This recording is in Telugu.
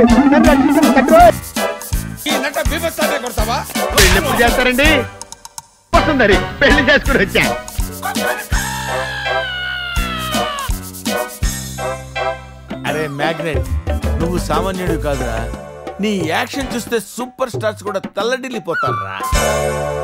నన్ను రక్షించండి ఈ నట బీభత్సాన్ని కొడతావా పెళ్లి ఎప్పుడు చేస్తారండి వస్తుందరి పెళ్లి చేసుకుని వచ్చా అరే మ్యాగ్నెట్ నువ్వు సామాన్యుడు కాదురా నీ యాక్షన్ చూస్తే సూపర్ స్టార్స్ కూడా తల్లడిల్లిపోతారా